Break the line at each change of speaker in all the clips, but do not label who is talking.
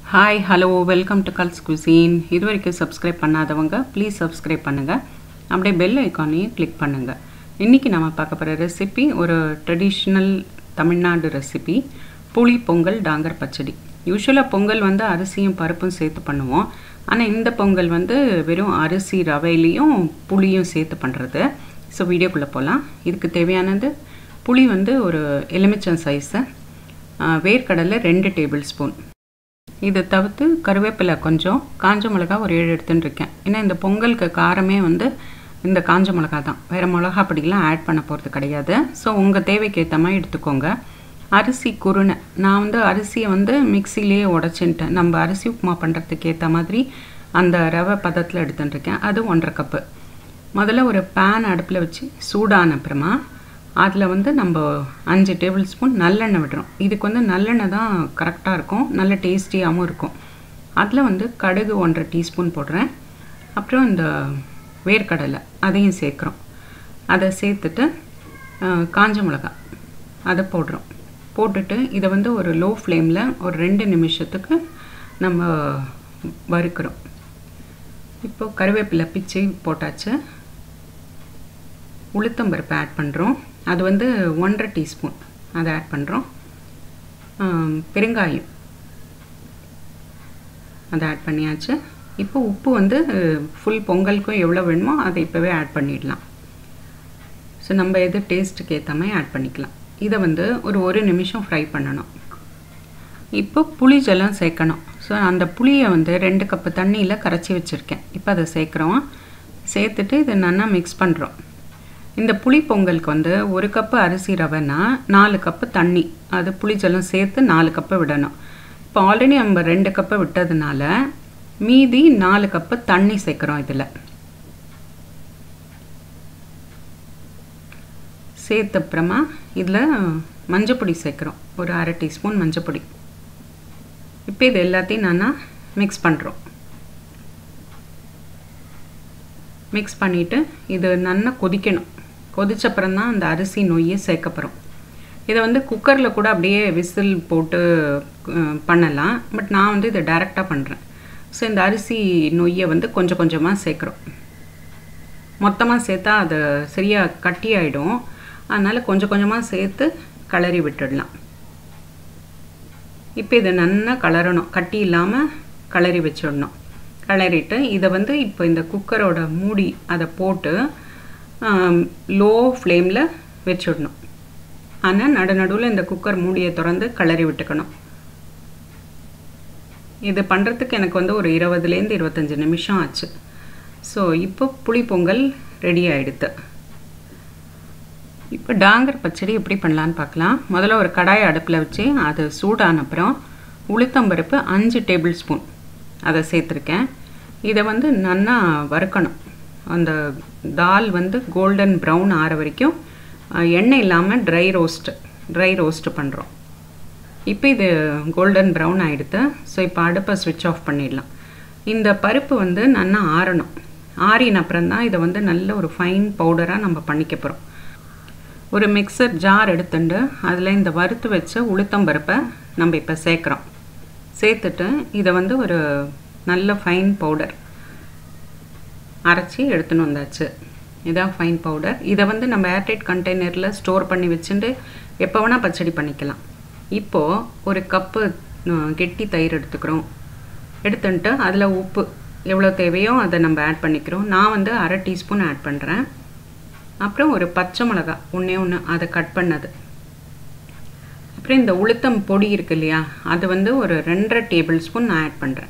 hi hello welcome to Kal's Cuisine இது வரைக்கும் subscribe பண்ணாதவங்க ப்ளீஸ் சப்ஸ்கிரைப் பண்ணுங்கள் அப்படியே பெல் ஐக்கானையும் கிளிக் பண்ணுங்கள் இன்றைக்கி நம்ம பார்க்க போகிற ரெசிபி ஒரு ட்ரெடிஷ்னல் தமிழ்நாடு ரெசிபி புளி பொங்கல் டாங்கர் பச்சடி யூஸ்வலாக பொங்கல் வந்து அரிசியும் பருப்பும் சேர்த்து பண்ணுவோம் ஆனால் இந்த பொங்கல் வந்து வெறும் அரிசி ரவையிலையும் புளியும் சேர்த்து பண்ணுறது ஸோ வீடியோக்குள்ளே போகலாம் இதுக்கு தேவையானது புளி வந்து ஒரு எலுமிச்சம் சைஸு வேர்க்கடலை ரெண்டு டேபிள் ஸ்பூன் இதை தவிர்த்து கருவேப்பிலை கொஞ்சம் காஞ்ச மிளகா ஒரு ஏழு எடுத்துன்னு இருக்கேன் ஏன்னா இந்த பொங்கலுக்கு காரமே வந்து இந்த காஞ்ச மிளகா தான் வேறு மிளகா பொடிலாம் ஆட் பண்ண போகிறது கிடையாது ஸோ உங்கள் தேவைக்கு ஏற்ற மாதிரி எடுத்துக்கோங்க அரிசி குருணை நான் வந்து அரிசியை வந்து மிக்சிலேயே உடச்சின்ட்டேன் நம்ம அரிசி உப்புமா பண்ணுறதுக்கு ஏற்ற மாதிரி அந்த ரவை பதத்தில் எடுத்துட்டுருக்கேன் அது ஒன்றரை கப்பு முதல்ல ஒரு பேன் அடுப்பில் வச்சு சூடான அப்புறமா அதில் வந்து நம்ம அஞ்சு டேபிள் ஸ்பூன் நல்லெண்ணெய் விடுறோம் இதுக்கு வந்து நல்லெண்ணெய் தான் கரெக்டாக இருக்கும் நல்ல டேஸ்டியாகவும் இருக்கும் அதில் வந்து கடுகு ஒன்றரை டீஸ்பூன் போடுறேன் அப்புறம் இந்த வேர்க்கடலை அதையும் சேர்க்குறோம் அதை சேர்த்துட்டு காஞ்ச மிளகா அதை போடுறோம் போட்டுட்டு இதை வந்து ஒரு லோ ஃப்ளேமில் ஒரு ரெண்டு நிமிஷத்துக்கு நம்ம வறுக்கிறோம் இப்போ கருவேப்பிலை பிச்சு போட்டாச்சு உளுத்தம்பருப்பு ஆட் பண்ணுறோம் அது வந்து ஒன்றரை டீஸ்பூன் அதை ஆட் பண்ணுறோம் பெருங்காயம் அதை ஆட் பண்ணியாச்சு இப்போ உப்பு வந்து ஃபுல் பொங்கலுக்கும் எவ்வளோ வேணுமோ அதை இப்போவே ஆட் பண்ணிடலாம் ஸோ நம்ம எது டேஸ்ட்டுக்கு ஏற்ற மாதிரி ஆட் பண்ணிக்கலாம் இதை வந்து ஒரு ஒரு நிமிஷம் ஃப்ரை பண்ணணும் இப்போ புளி ஜலம் சேர்க்கணும் ஸோ அந்த புளியை வந்து ரெண்டு கப்பு தண்ணியில் கரைச்சி வச்சுருக்கேன் இப்போ அதை சேர்க்குறோம் சேர்த்துட்டு இதை நல்லா மிக்ஸ் பண்ணுறோம் இந்த புளி பொங்கலுக்கு வந்து ஒரு கப்பு அரிசி ரவைனா நாலு கப்பு தண்ணி அது புளிஜலம் சேர்த்து நாலு கப்பு விடணும் இப்போ ஆல்ரெடி நம்ம ரெண்டு கப்பு விட்டதுனால மீதி நாலு கப்பு தண்ணி சேர்க்குறோம் இதில் சேர்த்த அப்புறமா இதில் மஞ்சப்பொடி சேர்க்குறோம் ஒரு அரை டீஸ்பூன் மஞ்சப்பொடி இப்போ இது எல்லாத்தையும் நான் மிக்ஸ் பண்ணுறோம் மிக்ஸ் பண்ணிவிட்டு இது நல்லா கொதிக்கணும் கொதிச்சப்புறம் தான் அந்த அரிசி நொய்யை சேர்க்கப்புறம் இதை வந்து குக்கரில் கூட அப்படியே விசில் போட்டு பண்ணலாம் பட் நான் வந்து இதை டைரெக்டாக பண்ணுறேன் ஸோ இந்த அரிசி நொய்யை வந்து கொஞ்சம் கொஞ்சமாக சேர்க்குறோம் மொத்தமாக சேர்த்தா அது சரியாக கட்டி ஆகிடும் அதனால் கொஞ்சம் கொஞ்சமாக சேர்த்து கிளறி விட்டுடலாம் இப்போ இதை நல்லா கலரணும் கட்டி இல்லாமல் கிளறி வச்சிடணும் கிளறிட்டு இதை வந்து இப்போ இந்த குக்கரோட மூடி அதை போட்டு லோ ஃப்ளேமில் வச்சிடணும் ஆனால் நடு நடுவில் இந்த குக்கர் மூடியை திறந்து கிளறி விட்டுக்கணும் இது பண்ணுறதுக்கு எனக்கு வந்து ஒரு இருபதுலேருந்து இருபத்தஞ்சி நிமிஷம் ஆச்சு ஸோ இப்போ புளி பொங்கல் ரெடி ஆகிடுது இப்போ டாங்கர் பச்சடி எப்படி பண்ணலான்னு பார்க்கலாம் முதல்ல ஒரு கடாயை அடுப்பில் வச்சு அது சூடான அப்புறம் உளுத்தம்பருப்பு அஞ்சு டேபிள் ஸ்பூன் அதை சேர்த்துருக்கேன் இதை வந்து நல்லா வறுக்கணும் அந்த தால் வந்து கோல்டன் ப்ரௌன் ஆற வரைக்கும் எண்ணெய் இல்லாமல் ட்ரை ரோஸ்ட்டு ட்ரை ரோஸ்ட்டு பண்ணுறோம் இப்போ இது கோல்டன் ப்ரௌன் ஆகிடுது ஸோ இப்போ அடுப்பை ஸ்விட்ச் ஆஃப் பண்ணிடலாம் இந்த பருப்பு வந்து நல்லா ஆறணும் ஆறின அப்புறம் தான் இதை வந்து நல்ல ஒரு ஃபைன் பவுடராக நம்ம பண்ணிக்க போகிறோம் ஒரு மிக்சர் ஜார் எடுத்துட்டு அதில் இந்த வறுத்து வச்ச உளுத்தம்பருப்பை நம்ம இப்போ சேர்க்குறோம் சேர்த்துட்டு இதை வந்து ஒரு நல்ல ஃபைன் பவுடர் அரைச்சி எடுத்துன்னு வந்தாச்சு இதான் ஃபைன் பவுடர் இதை வந்து நம்ம ஏர்டைட் கண்டெய்னரில் ஸ்டோர் பண்ணி வச்சுட்டு எப்போ வேணால் பச்சடி பண்ணிக்கலாம் இப்போது ஒரு கப்பு கெட்டி தயிர் எடுத்துக்கிறோம் எடுத்துன்ட்டு அதில் உப்பு எவ்வளோ தேவையோ அதை நம்ம ஆட் பண்ணிக்கிறோம் நான் வந்து அரை டீஸ்பூன் ஆட் பண்ணுறேன் அப்புறம் ஒரு பச்சை மிளகா ஒன்றே ஒன்று அதை கட் பண்ணது அப்புறம் இந்த உளுத்தம் பொடி இருக்கு இல்லையா அது வந்து ஒரு ரெண்டரை டேபிள் ஸ்பூன் நான் ஆட் பண்ணுறேன்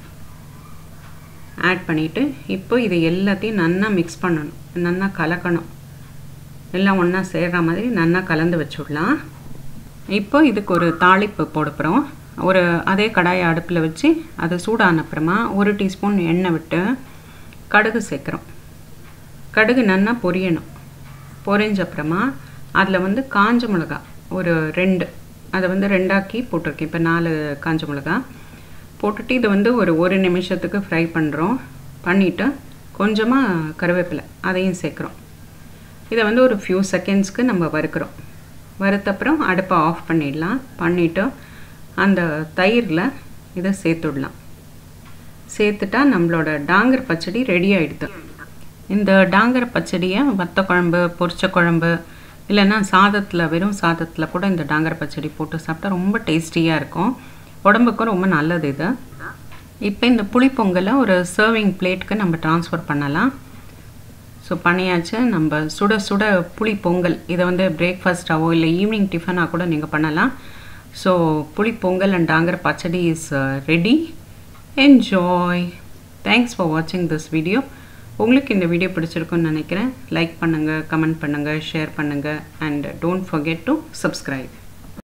ஆட் பண்ணிவிட்டு இப்போ இதை எல்லாத்தையும் நல்லா மிக்ஸ் பண்ணணும் நல்லா கலக்கணும் எல்லாம் ஒன்றா சேர்கிற மாதிரி நல்லா கலந்து வச்சுடலாம் இப்போ இதுக்கு ஒரு தாளிப்பு போட போகிறோம் ஒரு அதே கடாயை அடுப்பில் வச்சு அதை சூடான அப்புறமா ஒரு டீஸ்பூன் எண்ணெய் விட்டு கடுகு சேர்க்குறோம் கடுகு நல்லா பொரியணும் பொரிஞ்ச அப்புறமா அதில் வந்து காஞ்ச மிளகா ஒரு ரெண்டு அதை வந்து ரெண்டாக்கி போட்டிருக்கேன் இப்போ நாலு காஞ்ச மிளகா போட்டுட்டு இதை வந்து ஒரு ஒரு நிமிஷத்துக்கு ஃப்ரை பண்ணுறோம் பண்ணிவிட்டு கொஞ்சமாக கருவேப்பிலை அதையும் சேர்க்குறோம் இதை வந்து ஒரு ஃபியூ செகண்ட்ஸ்க்கு நம்ம வறுக்கிறோம் வறுத்தப்புறம் அடுப்பை ஆஃப் பண்ணிடலாம் பண்ணிவிட்டு அந்த தயிரில் இதை சேர்த்துடலாம் சேர்த்துட்டா நம்மளோட டாங்கர் பச்சடி ரெடி ஆகிடுது இந்த டாங்கர் பச்சடியை வத்த குழம்பு பொரிச்ச குழம்பு இல்லைன்னா சாதத்தில் வெறும் சாதத்தில் கூட இந்த டாங்கர் பச்சடி போட்டு சாப்பிட்டா ரொம்ப டேஸ்டியாக இருக்கும் உடம்புக்கும் ரொம்ப நல்லது இது இப்போ இந்த புளிப்பொங்கலை ஒரு சர்விங் பிளேட்டுக்கு நம்ம ட்ரான்ஸ்ஃபர் பண்ணலாம் ஸோ பண்ணியாச்சு நம்ம சுட சுட புளி பொங்கல் இதை வந்து பிரேக்ஃபாஸ்ட்டாவோ இல்லை ஈவினிங் டிஃபனாக கூட நீங்கள் பண்ணலாம் so puli pongal and thangar pachadi is ready enjoy thanks for வாட்சிங் திஸ் வீடியோ உங்களுக்கு இந்த வீடியோ பிடிச்சிருக்குன்னு நினைக்கிறேன் லைக் பண்ணுங்கள் கமெண்ட் பண்ணுங்கள் ஷேர் பண்ணுங்கள் and don't forget to subscribe